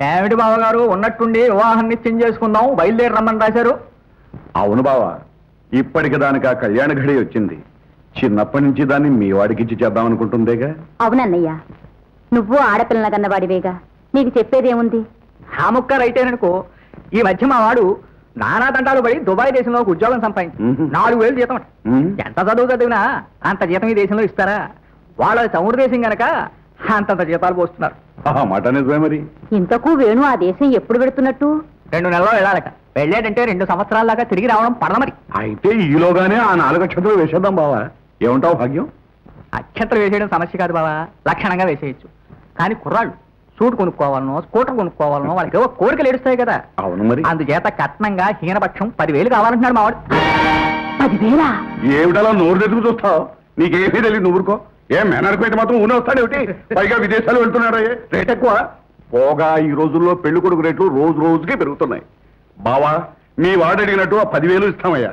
ఏమిటి బావగారు ఉన్నట్టుండి వివాహం నిశ్చయం చేసుకుందాం బయలుదేరి రమ్మని రాశారు అవును బావా ఇప్పటికి దానికి ఆ కళ్యాణ ఘడి వచ్చింది చిన్నప్పటి నుంచి దాన్ని మీ వాడికిచ్చి చేద్దాం అనుకుంటుందేగా అవునన్నయ్య నువ్వు ఆడపిల్లల కన్నవాడివేగా నీకు చెప్పేదేముంది ఆ ముక్క రైతేననుకో ఈ మధ్య మా వాడు నానా తంటాలు పడి దుబాయ్ దేశంలో ఒక ఉద్యోగం సంపాదించి మ్మ్. నాలుగు వేలు జీతం అట. మ్మ్. ఎంత చదువు చదివినా అంత జీతం ఈ దేశంలో ఇస్తారా వాళ్ళ చమురు దేశం గనక అంతంత జీతాలు పోస్తున్నారు ఆ మాట నిజమే మరి ఇంతకు వేణు ఆ దేశం ఎప్పుడు పెడుతున్నట్టు రెండు నెలల్లో వెళ్ళాలట వెళ్ళాడంటే రెండు సంవత్సరాల దాకా తిరిగి రావడం పడద మరి అయితే ఈలోగానే ఆ నాలుగు అక్షతలు వేసేద్దాం బావా ఏమంటావు భాగ్యం అక్షంతలు వేసేయడం సమస్య కాదు బావా లక్షణంగా వేసేయచ్చు కానీ కుర్రాళ్ళు సూట్ కొనుక్కోవాలనో స్కూటర్ కొనుక్కోవాలనో వాళ్ళకి ఏవో కోరికలు ఏడుస్తాయి కదా అవును మరి అందుచేత కట్నంగా హీనపక్షం పదివేలు కావాలంటున్నాడు మావాడు పదివేలా ఏమిటలా నోరు తెచ్చుకు చూస్తావు నీకేమీ తెలియదు నువ్వు ఊరుకో ఏం మేనర్కైతే మాత్రం ఊనే వస్తాడేమిటి పైగా విదేశాలు వెళ్తున్నాడు రేట్ ఎక్కువ పోగా ఈ రోజుల్లో పెళ్లి కొడుకు రేట్లు రోజు రోజుకి పెరుగుతున్నాయి బావా మీ వాడు అడిగినట్టు ఆ పదివేలు ఇస్తామయ్యా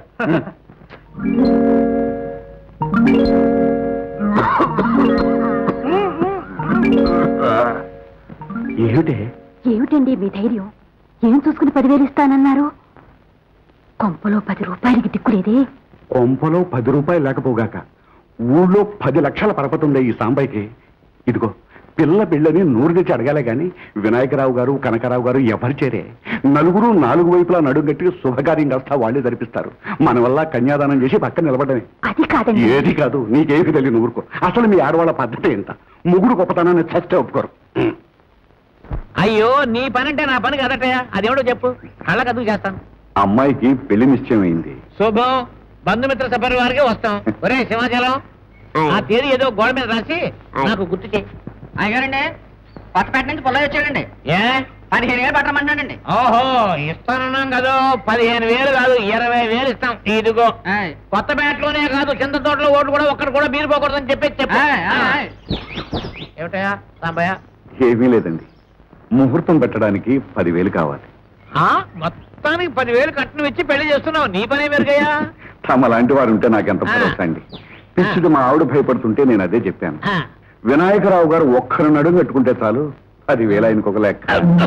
ఏమిటి ఏమిటండి మీ ధైర్యం ఏం చూసుకుని పదివేలు ఇస్తానన్నారు కొంపలో పది రూపాయలకి దిక్కులేదే కొంపలో పది రూపాయలు లేకపోగాక ఊళ్ళో పది లక్షల పరపతుండే ఈ సాంబయ్యకి ఇదిగో పిల్ల బిళ్ళని నూరు తెచ్చి అడగాలే గాని వినాయకరావు గారు కనకరావు గారు ఎవరు చేరే నలుగురు నాలుగు వైపులా నడుగట్టి శుభకార్యం కాస్తా వాళ్ళే జరిపిస్తారు మన వల్ల కన్యాదానం చేసి పక్కన నిలబడమే అది కాదండి ఏది కాదు నీకేమి తెలియదు ఊరుకో అసలు మీ ఆడవాళ్ళ పద్ధతి ఎంత ముగ్గురు గొప్పతనాన్ని చస్తే ఒప్పుకోరు అయ్యో నీ పని అంటే నా పని కదటయా అదేమిటో చెప్పు కళ్ళ కదుకు చేస్తాను అమ్మాయికి పెళ్లి నిశ్చయమైంది శుభం బంధుమిత్ర సపరివారికి వస్తాం ఒరే సింహాచలం ఆ తేదీ ఏదో గోడ మీద రాసి నాకు గుర్తు చేయి అయ్యారండి పట్టపేట నుంచి పొల్ల వచ్చాడండి ఏ పదిహేను వేలు పట్టమంటాడండి ఓహో ఇస్తానన్నాం కదా పదిహేను వేలు కాదు ఇరవై వేలు ఇస్తాం ఇదిగో కొత్త బ్యాట్లోనే కాదు కింద తోటలో ఓట్లు కూడా ఒక్కడు కూడా బీరు పోకూడదని చెప్పేసి చెప్పు ఏమిటయా సాంబయ్య ఏమీ లేదండి ముహూర్తం పెట్టడానికి పదివేలు కావాలి ఆ, మొత్తానికి పదివేలు కట్నం ఇచ్చి పెళ్లి చేస్తున్నావు నీ పనే మెరుగయ్యా తమ లాంటి వారు ఉంటే నాకెంత ఆ. భరోసా అండి పిచ్చిది మా ఆవిడ భయపడుతుంటే నేను అదే చెప్పాను ఆ. వినాయకరావు గారు ఒక్కరు నడుము కట్టుకుంటే చాలు పదివేలు ఆయనకు ఒక లెక్క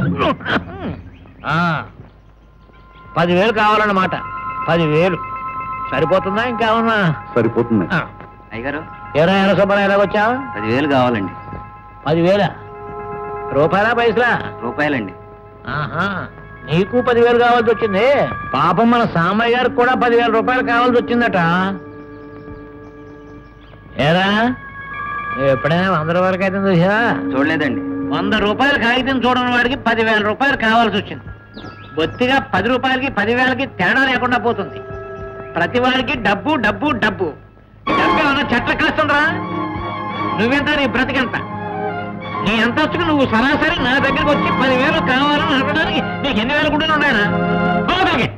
ఆ, పదివేలు కావాలన్నమాట పదివేలు సరిపోతుందా ఇంకేమన్నా సరిపోతుంది ఆ. అయ్యారు ఎరా ఎరా సుబ్బరా ఎలాగొచ్చావు పదివేలు కావాలండి పదివేల రూపాయలా పైసలా రూపాయలండి ఆహా నీకు పదివేలు కావాల్సి వచ్చింది పాపం మన సామయ్య గారికి కూడా పదివేల రూపాయలు కావాల్సి వచ్చిందట ఏరా నువ్వు ఎప్పుడైనా వంద రూపాయల కాగితం చూసావా చూడలేదండి వంద రూపాయల కాగితం చూడని వాడికి పదివేల రూపాయలు కావాల్సి వచ్చింది బొత్తిగా పది రూపాయలకి పదివేలకి తేడా లేకుండా పోతుంది ప్రతి వాడికి డబ్బు డబ్బు డబ్బు డబ్బు ఏమన్నా చెట్ల కాస్తుండ్రా నువ్వెంత నీ బ్రతికెంత నీ అంతస్తుకు నువ్వు సరాసరి నా దగ్గరకు వచ్చి పదివేలు కావాలని అడగడానికి నీకు ఎన్ని వేలు కూడా ఉన్నాయనా పోదానికి